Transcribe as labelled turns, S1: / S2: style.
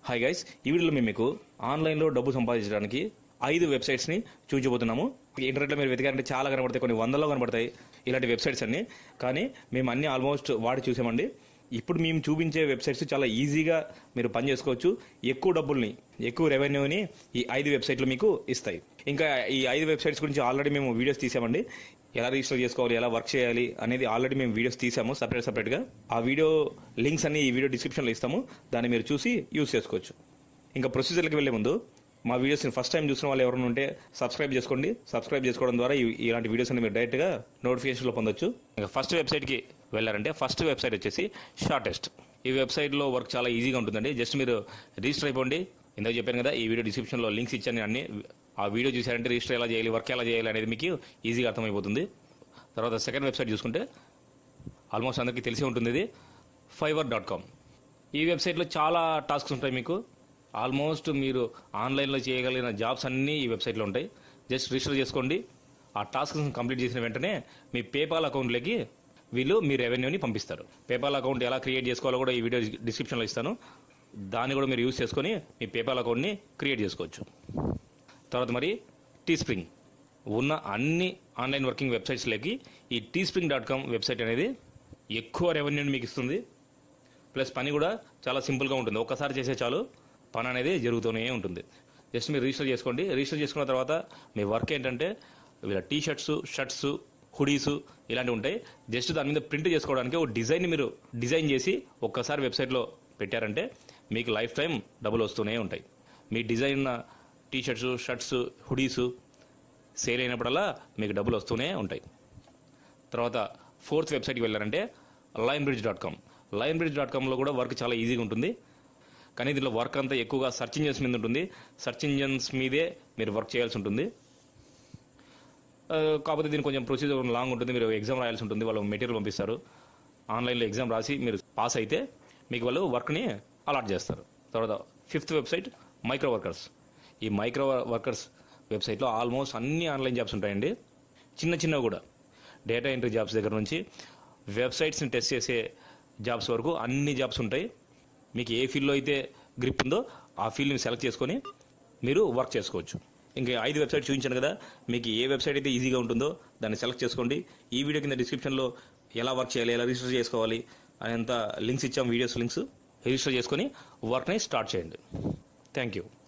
S1: hi guys ఈ వీడియోలో మేము మీకు ఆన్లైన్లో డబ్బు సంపాదించడానికి ఐదు వెబ్సైట్స్ని చూపించబోతున్నాము ఇంటర్నెట్లో మీరు వెతికారంటే చాలా కనబడతాయి కొన్ని వందల్లో కనబడతాయి ఇలాంటి వెబ్సైట్స్ అన్ని కానీ మేము అన్ని ఆల్మోస్ట్ వాడి చూసామండి ఇప్పుడు మేము చూపించే వెబ్సైట్స్ చాలా ఈజీగా మీరు పని చేసుకోవచ్చు ఎక్కువ డబ్బుల్ని ఎక్కువ రెవెన్యూని ఈ ఐదు వెబ్సైట్లు మీకు ఇస్తాయి ఇంకా ఈ ఐదు వెబ్సైట్స్ గురించి ఆల్రెడీ మేము వీడియోస్ తీసామండి ఎలా రిజిస్టర్ చేసుకోవాలి ఎలా వర్క్ చేయాలి అనేది ఆల్రెడీ మేము వీడియోస్ తీసాము సపరేట్ సపరేట్గా ఆ వీడియో లింక్స్ అన్ని ఈ వీడియో డిస్క్రిప్షన్లో ఇస్తాము దాన్ని మీరు చూసి యూస్ చేసుకోవచ్చు ఇంకా ప్రొసీజర్కి వెళ్ళే ముందు మా వీడియోస్ని ఫస్ట్ టైం చూసిన వాళ్ళు ఎవరైనా ఉంటే సబ్స్క్రైబ్ చేసుకోండి సబ్స్క్రైబ్ చేసుకోవడం ద్వారా ఈ- ఇలాంటి వీడియోస్ అన్ని మీరు డైరెక్ట్గా నోటిఫికేషన్లో పొందొచ్చు ఇంకా ఫస్ట్ వెబ్సైట్కి వెళ్ళారంటే ఫస్ట్ వెబ్సైట్ వచ్చేసి షార్టెస్ట్ ఈ వెబ్సైట్లో వర్క్ చాలా ఈజీగా ఉంటుందండి జస్ట్ మీరు రిజిస్టర్ అయిపోండి ఇందాక చెప్పాను కదా ఈ వీడియో డిస్క్రిప్షన్లో లింక్స్ ఇచ్చాను నేను అన్ని ఆ వీడియో చూసారంటే రిజిస్టర్ ఎలా చేయాలి వర్క్ ఎలా చేయాలి అనేది మీకు ఈజీగా అర్థమైపోతుంది తర్వాత సెకండ్ వెబ్సైట్ చూసుకుంటే ఆల్మోస్ట్ అందరికీ తెలిసి ఉంటుంది ఇది ఫైవర్ డాట్ కామ్ ఈ వెబ్సైట్లో చాలా టాస్క్స్ ఉంటాయి మీకు ఆల్మోస్ట్ మీరు ఆన్లైన్లో చేయగలిగిన జాబ్స్ అన్నీ ఈ వెబ్సైట్లో ఉంటాయి జస్ట్ రిజిస్టర్ చేసుకోండి ఆ టాస్క్ కంప్లీట్ చేసిన వెంటనే మీ పేపాల్ అకౌంట్లోకి వీళ్ళు మీ రెవెన్యూని పంపిస్తారు పేపాల్ అకౌంట్ ఎలా క్రియేట్ చేసుకోవాలో కూడా ఈ వీడియో డిస్క్రిప్షన్లో ఇస్తాను దాన్ని కూడా మీరు యూస్ చేసుకొని మీ పేపాల్ అకౌంట్ని క్రియేట్ చేసుకోవచ్చు తర్వాత మరి టీ స్ప్రింగ్ ఉన్న అన్ని ఆన్లైన్ వర్కింగ్ వెబ్సైట్స్లోకి ఈ Teespring dot com website అనేది ఎక్కువ రెవెన్యూని మీకు ఇస్తుంది ప్లస్ పని కూడా చాలా సింపుల్గా ఉంటుంది ఒక్కసారి చేసే చాలు పని అనేది జరుగుతూనే ఉంటుంది జస్ట్ మీరు రిజిస్టర్ చేసుకోండి రిజిస్టర్ చేసుకున్న తర్వాత మీ వర్క్ ఏంటంటే వీళ్ళ టీ షర్ట్స్ షర్ట్స్ హుడీస్ ఇలాంటివి ఉంటాయి జస్ట్ దాని మీద ప్రింట్ చేసుకోవడానికి ఒక డిజైన్ మీరు డిజైన్ చేసి ఒక్కసారి వెబ్సైట్లో పెట్టారంటే మీకు లైఫ్ టైం డబ్బులు వస్తూనే ఉంటాయి మీ design T shirts shirts hoodies sale అయినప్పుడల్లా మీకు డబ్బులు వస్తూనే ఉంటాయి తర్వాత ఫోర్త్ వెబ్సైట్కి వెళ్ళారంటే line bridge dot com line bridge dot కామ్లో కూడా వర్క్ చాలా ఈజీగా ఉంటుంది కానీ దీనిలో వర్క్ అంతా ఎక్కువగా సెర్చ్ ఇంజన్స్ మీద ఉంటుంది సెర్చ్ ఇంజన్స్ మీదే మీరు వర్క్ చేయాల్సి ఉంటుంది ఆ, కాకపోతే దీనికి కొంచెం ప్రొసీజర్ లాంగ్ ఉంటుంది మీరు ఎగ్జామ్ రాయాల్సి ఉంటుంది వాళ్ళు మెటీరియల్ పంపిస్తారు ఆన్లైన్లో ఎగ్జామ్ రాసి మీరు పాస్ అయితే మీకు వాళ్ళు వర్క్ని అలాట్ చేస్తారు తర్వాత ఫిఫ్త్ వెబ్సైట్ మైక్రో వర్కర్స్ ఈ మైక్రో వర్కర్స్ వెబ్సైట్లో ఆల్మోస్ట్ అన్ని ఆన్లైన్ జాబ్స్ ఉంటాయండి చిన్న చిన్నవి కూడా డేటా ఎంట్రీ జాబ్స్ దగ్గర నుంచి వెబ్సైట్స్ని టెస్ట్ చేసే జాబ్స్ వరకు అన్ని జాబ్స్ ఉంటాయి మీకు ఏ ఫీల్డ్లో అయితే గ్రిప్ ఉందో ఆ ఫీల్డ్ని సెలెక్ట్ చేసుకొని మీరు వర్క్ చేసుకోవచ్చు ఇంకా ఐదు వెబ్సైట్ చూపించాను కదా మీకు ఏ వెబ్సైట్ అయితే ఈజీగా ఉంటుందో దాన్ని సెలెక్ట్ చేసుకోండి ఈ వీడియో కింద డిస్క్రిప్షన్లో ఎలా వర్క్ చేయాలి ఎలా రిజిస్టర్ చేసుకోవాలి అనేంత లింక్స్ ఇచ్చాం వీడియోస్ లింక్స్ రిజిస్టర్ చేసుకొని వర్క్ని స్టార్ట్ చేయండి థ్యాంక్ యూ